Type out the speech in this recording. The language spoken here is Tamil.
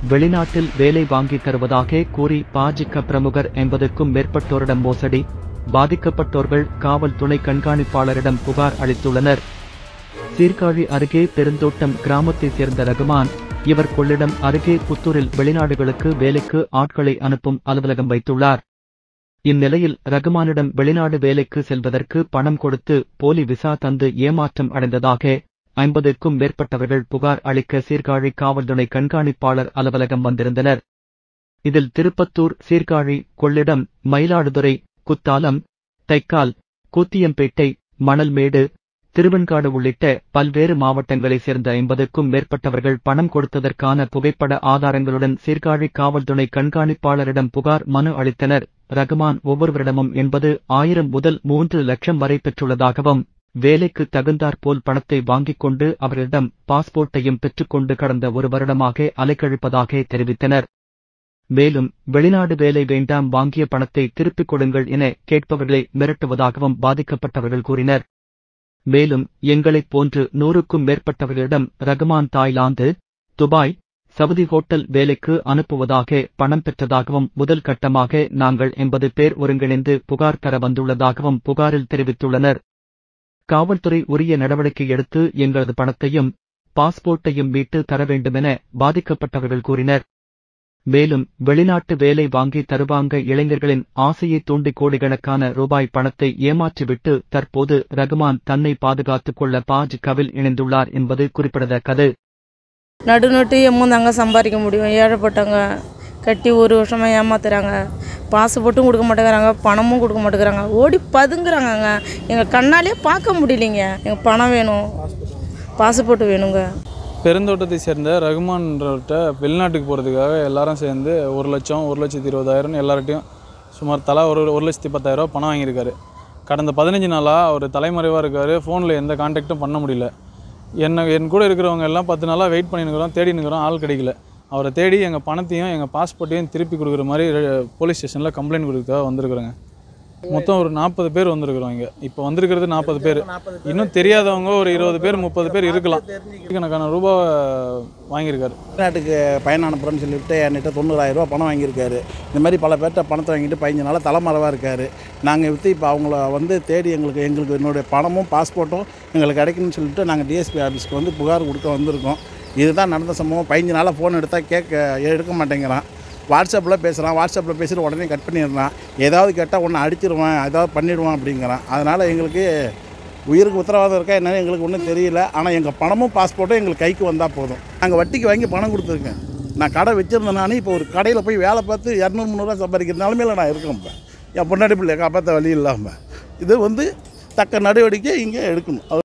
வெளிநாட்டில் வேலை வாங்கி தருவதாக கூறி பாஜக பிரமுகர் எண்பதுக்கும் மேற்பட்டோரிடம் மோசடி பாதிக்கப்பட்டோர்கள் காவல் துணை கண்காணிப்பாளரிடம் புகார் அளித்துள்ளனர் சீர்காழி அருகே பெருந்தோட்டம் கிராமத்தைச் சேர்ந்த ரகுமான் இவர் கொள்ளிடம் அருகே புத்தூரில் வெளிநாடுகளுக்கு வேலைக்கு ஆட்களை அனுப்பும் அலுவலகம் வைத்துள்ளார் இந்நிலையில் ரகுமானிடம் வெளிநாடு வேலைக்கு செல்வதற்கு பணம் கொடுத்து போலி விசா தந்து ஏமாற்றம் அடைந்ததாக ஐம்பதுக்கும் மேற்பட்டவர்கள் புகார் அளிக்க சீர்காழி காவல்துறை கண்காணிப்பாளர் அலுவலகம் வந்திருந்தனர் இதில் திருப்பத்தூர் சீர்காழி கொள்ளிடம் மயிலாடுதுறை குத்தாலம் தைக்கால் கூத்தியம்பேட்டை மணல்மேடு திருவெண்காடு உள்ளிட்ட பல்வேறு மாவட்டங்களைச் சேர்ந்த ஐம்பதுக்கும் மேற்பட்டவர்கள் பணம் கொடுத்ததற்கான புகைப்பட ஆதாரங்களுடன் சீர்காழி காவல்துறை கண்காணிப்பாளரிடம் புகார் மனு அளித்தனர் ரகுமான் ஒவ்வொருவரிடமும் எண்பது ஆயிரம் முதல் மூன்று லட்சம் வரை பெற்றுள்ளதாகவும் வேலைக்கு தகுந்தாற்போல் பணத்தை வாங்கிக் கொண்டு அவர்களிடம் பாஸ்போர்ட்டையும் பெற்றுக்கொண்டு கடந்த ஒரு வருடமாக அலைக்கழிப்பதாக தெரிவித்தனர் மேலும் வெளிநாடு வேலை வேண்டாம் வாங்கிய பணத்தை திருப்பிக் கொடுங்கள் என கேட்பவர்களை மிரட்டுவதாகவும் பாதிக்கப்பட்டவர்கள் கூறினர் மேலும் எங்களைப் போன்று நூறுக்கும் மேற்பட்டவர்களிடம் Rahman Thailand Dubai Saudi hotel வேலைக்கு அனுப்புவதாக பணம் பெற்றதாகவும் முதல் கட்டமாக நாங்கள் எண்பது பேர் ஒருங்கிணைந்து புகார் தர வந்துள்ளதாகவும் புகாரில் தெரிவித்துள்ளனர் காவல்துறை உரிய நடவடிக்கை எடுத்து எங்களது பணத்தையும் பாஸ்போர்ட்டையும் மீட்டு தர வேண்டுமென பாதிக்கப்பட்டவர்கள் கூறினர் மேலும் வெளிநாட்டு வேலை வாங்கி தருவாங்க இளைஞர்களின் ஆசையை தூண்டி கோடிக்கணக்கான ரூபாய் பணத்தை ஏமாற்றிவிட்டு தற்போது ரகுமான் தன்னை பாதுகாத்துக் கொள்ள பாஜகவில் இணைந்துள்ளார் என்பது குறிப்பிடத்தக்கது நடு நட்டு எம்மந்தாங்க சம்பாதிக்க முடியும் ஏழைப்பட்டவங்க கட்டி ஒரு வருஷமாக ஏமாத்துறாங்க பாஸ்போர்ட்டும் கொடுக்க மாட்டேங்கிறாங்க பணமும் கொடுக்க மாட்டேங்கிறாங்க ஓடி பதுங்குறாங்கங்க எங்கள் கண்ணாலே பார்க்க முடியலைங்க எங்கள் பணம் வேணும் பாஸ்போர்ட் வேணுங்க பெருந்தோட்டத்தை சேர்ந்த ரகுமான்றவர்கிட்ட வெளிநாட்டுக்கு போகிறதுக்காக எல்லாரும் சேர்ந்து ஒரு லட்சம் ஒரு லட்சத்தி இருபதாயிரம்னு எல்லார்ட்டையும் சுமார் தலா ஒரு ஒரு லட்சத்தி பத்தாயிரரூவா பணம் வாங்கியிருக்காரு கடந்த பதினஞ்சு நாளாக அவர் தலைமறைவாக இருக்கார் ஃபோனில் எந்த காண்டாக்டும் பண்ண முடியல என்ன என் கூட இருக்கிறவங்க எல்லாம் பத்து நாளாக வெயிட் பண்ணினுக்கிறோம் தேடி நிற்கிறோம் ஆள் கிடைக்கல அவரை தேடி எங்கள் பணத்தையும் எங்கள் பாஸ்போர்ட்டையும் திருப்பி கொடுக்குற மாதிரி போலீஸ் ஸ்டேஷனில் கம்ப்ளைண்ட் கொடுக்க வந்திருக்கிறேங்க மொத்தம் ஒரு நாற்பது பேர் வந்திருக்கிறோம் இங்கே இப்போ வந்திருக்கிறது நாற்பது பேர் இன்னும் தெரியாதவங்க ஒரு இருபது பேர் முப்பது பேர் இருக்கலாம் கணக்கான ரூபாய் வாங்கியிருக்காரு வெளிநாட்டுக்கு பயணம் அனுப்புகிறேன்னு சொல்லிட்டு என்கிட்ட தொண்ணூறாயிரம் ரூபாய் பணம் வாங்கியிருக்காரு இந்த மாதிரி பல பேர்கிட்ட பணத்தை வாங்கிட்டு பதினஞ்சு நாளாக தலைமறைவாக இருக்கார் நாங்கள் விற்று இப்போ அவங்கள வந்து தேடி எங்களுக்கு எங்களுக்கு என்னுடைய பணமும் பாஸ்போர்ட்டும் எங்களுக்கு கிடைக்கணும்னு சொல்லிட்டு நாங்கள் டிஎஸ்பி ஆஃபீஸ்க்கு வந்து புகார் கொடுக்க வந்திருக்கோம் இதுதான் நடந்த சம்பவம் பதினஞ்சு நாளாக ஃபோன் எடுத்தால் கேட்க எடுக்க மாட்டேங்கிறான் வாட்ஸ்அப்பில் பேசுகிறான் வாட்ஸ்அப்பில் பேசிட்டு உடனே கட் பண்ணிடுறான் ஏதாவது கேட்டால் ஒன்று அடிச்சிருவான் ஏதாவது பண்ணிடுவான் அப்படிங்கிறான் அதனால் எங்களுக்கு உயிருக்கு உத்தரவாதம் இருக்கா என்னன்னு எங்களுக்கு ஒன்றும் தெரியல ஆனால் எங்கள் பணமும் பாஸ்போர்ட்டும் எங்களுக்கு கைக்கு வந்தால் போதும் நாங்கள் வட்டிக்கு வாங்கி பணம் கொடுத்துருக்கேன் நான் கடை வச்சுருந்தேன் நானே இப்போ ஒரு கடையில் போய் வேலை பார்த்து இரநூறு முந்நூறுவா சம்பாதிக்கிற நிலமையில நான் இருக்கேன் இப்போ என் பொண்டாட்டி பிள்ளைய காப்பாற்ற வழி இல்லாமல் இது வந்து தக்க நடவடிக்கை இங்கே எடுக்கணும்